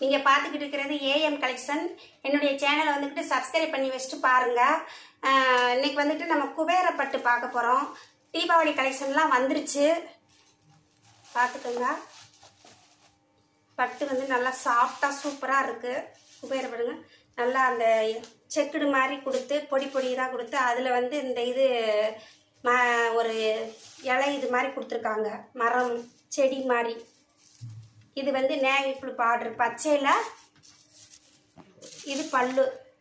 நீங்கள் பார்த்துக்கிட்டு இருக்கிறது ஏஎம் கலெக்ஷன் என்னுடைய சேனலை வந்துக்கிட்டு சப்ஸ்கிரைப் பண்ணி வச்சுட்டு பாருங்க ஆஹ் இன்னைக்கு வந்துட்டு நம்ம குபேர பட்டு பார்க்க போகிறோம் தீபாவளி கலெக்ஷன்லாம் வந்துருச்சு பார்த்துக்கோங்க பட்டு வந்து நல்லா சாஃப்டாக சூப்பராக இருக்குது குபேர பட்டுங்க நல்லா அந்த செக்குடு மாதிரி கொடுத்து பொடி பொடி தான் கொடுத்து அதில் வந்து இந்த இது ம ஒரு இலை இது மாதிரி கொடுத்துருக்காங்க மரம் செடி மாதிரி இது வந்து நேவி ப்ளூ பார்டர் பச்சையில் இது பல்லு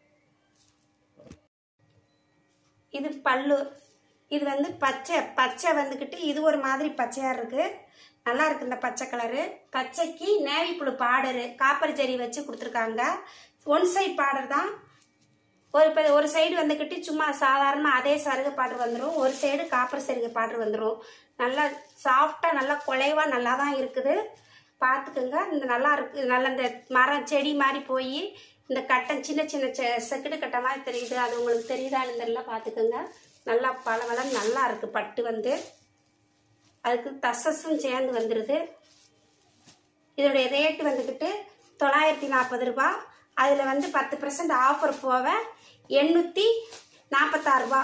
இது பல்லு இது வந்து பச்சை பச்சை வந்துக்கிட்டு இது ஒரு மாதிரி பச்சையாக இருக்குது நல்லா இருக்கு இந்த பச்சை கலரு பச்சைக்கு navy blue border copper zari வச்சு கொடுத்துருக்காங்க ஒன் சைட் பார்டர் தான் ஒரு இப்போ ஒரு சைடு வந்துக்கிட்டு சும்மா சாதாரணமாக அதே சருகு பாட்ரு வந்துடும் ஒரு சைடு காப்பர் சருகு பாட்ரு வந்துடும் நல்லா சாஃப்டாக நல்லா குலைவாக நல்லா தான் இருக்குது பார்த்துக்குங்க இந்த நல்லா இருக்கு நல்ல இந்த மரம் செடி மாதிரி போய் இந்த கட்டை சின்ன சின்ன செ செக்குடு கட்டை மாதிரி தெரியுது அது உங்களுக்கு தெரியுதான்னு தெரியல பார்த்துக்குங்க நல்லா பல வளம் நல்லா இருக்கு பட்டு வந்து அதுக்கு தசஸும் சேர்ந்து வந்துடுது இதோடைய ரேட்டு வந்துக்கிட்டு தொள்ளாயிரத்தி நாற்பது ரூபா அதில் வந்து பத்து பர்சன்ட் ஆஃபர் போக எண்ணூற்றி நாற்பத்தாறு ரூபா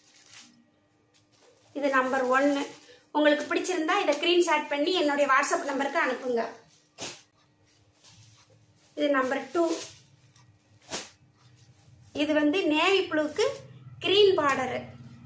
இது நம்பர் ஒன்று உங்களுக்கு பிடிச்சிருந்தா இதை ஸ்க்ரீன்ஷாட் பண்ணி என்னுடைய வாட்ஸ்அப் நம்பருக்கு அனுப்புங்க இது நம்பர் டூ இது வந்து நேவி ப்ளூக்கு க்ரீன் பார்டரு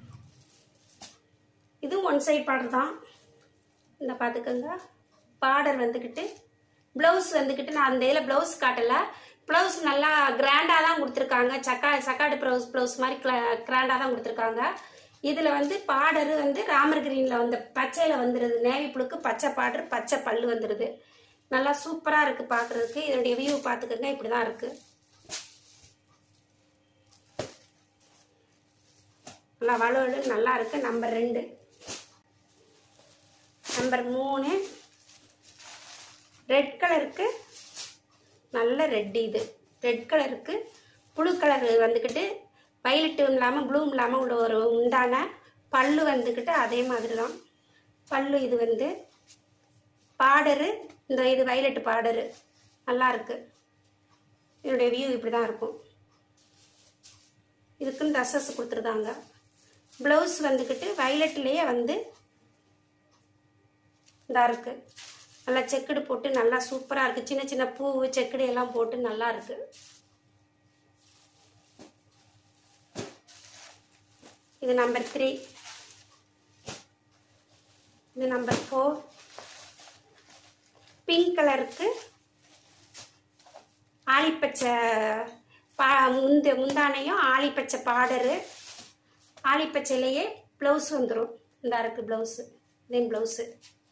இது ஒன் சைட் பார்டர் தான் இந்த பார்த்துக்கோங்க பார்டர் வந்துக்கிட்டு ப்ளவுஸ் வந்துக்கிட்டு நான் அந்த இதில் ப்ளவுஸ் காட்டலை ப்ளவுஸ் நல்லா கிராண்டாக தான் கொடுத்துருக்காங்க சக்கா சக்காடு ப்ளவுஸ் ப்ளவுஸ் மாதிரி கிராண்டாக தான் கொடுத்துருக்காங்க இதில் வந்து பார்டரு வந்து ராமர் கிரீனில் வந்து பச்சையில் வந்துடுது நேவி புழுக்கு பச்சை பார்டர் பச்சை பல்லு வந்துடுது நல்லா சூப்பராக இருக்குது பார்க்குறதுக்கு இதனுடைய வியூ பார்த்துக்கோங்க இப்படி தான் இருக்குது நல்லா வலுவலு நல்லா இருக்கு நம்பர் ரெண்டு நம்பர் மூணு ரெட் கலருக்கு நல்ல ரெட் இது ரெட் கலருக்கு ப்ளூ கலர் வந்துக்கிட்டு வயலட்டும் இல்லாமல் ப்ளூவும் இல்லாமல் உள்ள ஒரு உண்டான பல்லு வந்துக்கிட்டு அதே மாதிரி தான் பல்லு இது வந்து பார்டரு இந்த இது வயலட் பார்டரு நல்லா இருக்கு இதனுடைய வியூ இப்படி தான் இருக்கும் இதுக்குன்னு ட்ரெஸ்ஸஸ் கொடுத்துருக்காங்க ப்ளவுஸ் வந்துக்கிட்டு வயலட்லேயே வந்து இதாக இருக்கு நல்லா செக்குடு போட்டு நல்லா சூப்பராக இருக்குது சின்ன சின்ன பூ செக்குடு எல்லாம் போட்டு நல்லா இருக்கு இது நம்பர் த்ரீ இது நம்பர் ஃபோர் பிங்க் கலருக்கு ஆலிப்பச்சை பா முந்த முந்தானையும் ஆலிப்பச்சை பார்டரு ஆலிப்பச்சையிலேயே ப்ளவுஸ் வந்துடும் இந்த இருக்கு ப்ளவுஸு தென் ப்ளவுஸு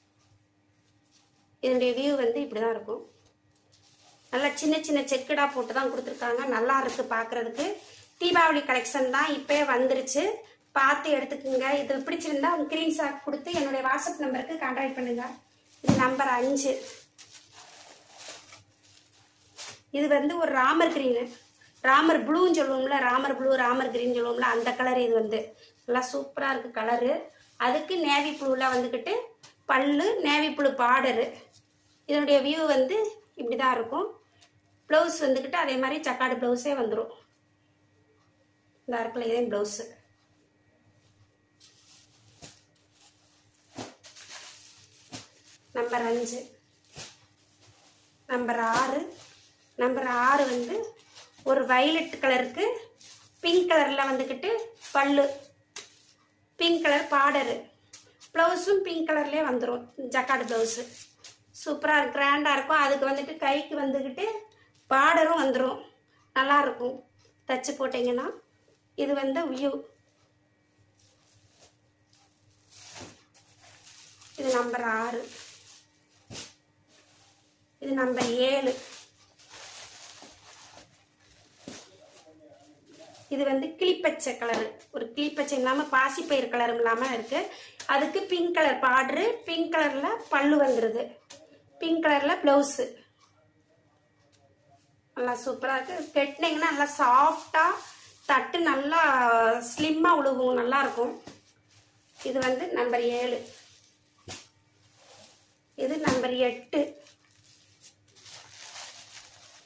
இதனுடைய வியூ வந்து இப்படி தான் இருக்கும் நல்லா சின்ன சின்ன செக்குடாக போட்டு தான் கொடுத்துருக்காங்க நல்லா இருக்கு பார்க்குறதுக்கு தீபாவளி கலெக்ஷன் தான் இப்போயே வந்துருச்சு பார்த்து எடுத்துக்கோங்க இது பிடிச்சிருந்தா உங்க ஸ்க்ரீன்ஷாட் கொடுத்து என்னுடைய வாட்ஸ்அப் நம்பருக்கு கான்டாக்ட் பண்ணுங்க இது நம்பர் அஞ்சு இது வந்து ஒரு ராமர் கிரீனு ராமர் ப்ளூன்னு சொல்லுவோம்ல ராமர் ப்ளூ ராமர் கிரீன் சொல்லுவோம்ல அந்த கலர் இது வந்து நல்லா சூப்பராக இருக்குது கலரு அதுக்கு நேவி ப்ளூவில் வந்துக்கிட்டு பல்லு நேவி ப்ளூ பார்டரு இதனுடைய வியூ வந்து இப்படி தான் இருக்கும் ப்ளவுஸ் வந்துக்கிட்டு அதே மாதிரி சக்காடு ப்ளவுஸே வந்துடும் இந்த இருக்குல்ல இதே ப்ளவுஸு நம்பர் அஞ்சு நம்பர் ஆறு நம்பர் ஆறு வந்து ஒரு வயலட் கலருக்கு பிங்க் கலரில் வந்துக்கிட்டு பல்லு பிங்க் கலர் பார்டரு ப்ளவுஸும் பிங்க் கலர்லேயே வந்துடும் ஜக்காடு ப்ளவுஸு சூப்பராக கிராண்டாக இருக்கும் அதுக்கு வந்துட்டு கைக்கு வந்துக்கிட்டு பார்டரும் வந்துடும் நல்லாயிருக்கும் தச்சு போட்டிங்கன்னா இது வந்து வியூ இது நம்பர் ஆறு இது நம்பர் ஏழு இது வந்து கிளிப்பச்சை கலரு ஒரு கிளிப்பச்சை இல்லாமல் பாசிப்பயிர் கலரும் இல்லாமல் இருக்குது அதுக்கு பிங்க் கலர் பார்டரு பிங்க் கலரில் பல்லு வந்துடுது பிங்க் கலரில் ப்ளவுஸு நல்லா சூப்பராக இருக்குது கட்டினீங்கன்னா நல்லா சாஃப்டாக தட்டு நல்லா ஸ்லிம்மாக உழுகும் நல்லா இருக்கும் இது வந்து நம்பர் ஏழு இது நம்பர் எட்டு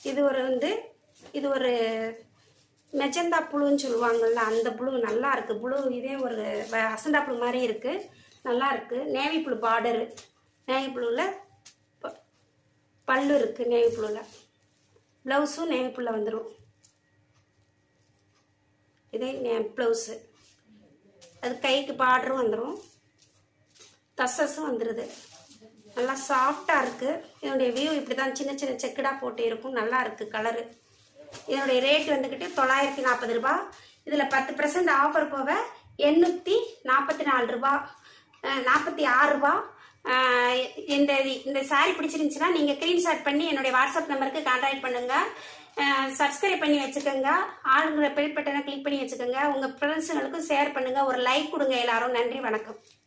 இது ஒரு வந்து இது ஒரு மெஜந்தா புழுன்னு சொல்லுவாங்கள்ல அந்த புழு நல்லா இருக்கு புழு இதே ஒரு வ- அசண்டா புழு மாதிரி இருக்கு நல்லா இருக்கு நேவி புழு பார்டரு நேவி புழுவில் ப- பல்லு இருக்கு நேவி புழுவில் ப்ளவுஸும் நேவி புல்ல வந்துடும் இதே நே ப்ளவுஸு அது கைக்கு பார்டரும் வந்துடும் தசஸும் வந்துடுது நல்லா சாஃப்டாக இருக்குது இதனுடைய வியூ இப்படி தான் சின்ன சின்ன செக்குடாக போட்டு இருக்கும் நல்லா இருக்குது கலரு இதனுடைய ரேட் வந்துக்கிட்டு தொள்ளாயிரத்தி நாற்பது ரூபா இதில் பத்து பர்சன்ட் ஆஃபர் போக எண்ணூற்றி நாற்பத்தி நாலு ரூபா நாற்பத்தி ஆறு ரூபா அஹ் இந்த இந்த saree பிடிச்சிருந்துச்சுன்னா நீங்கள் ஸ்க்ரீன்ஷாட் பண்ணி என்னுடைய வாட்ஸ்அப் நம்பருக்கு கான்டாக்ட் பண்ணுங்கள் சப்ஸ்கிரைப் பண்ணி வச்சுக்கோங்க ஆளுங்கிற பெல் பட்டனை கிளிக் பண்ணி வச்சுக்கோங்க உங்கள் ஃப்ரெண்ட்ஸுங்களுக்கும் ஷேர் பண்ணுங்கள் ஒரு லைக் கொடுங்க எல்லாரும் நன்றி வணக்கம்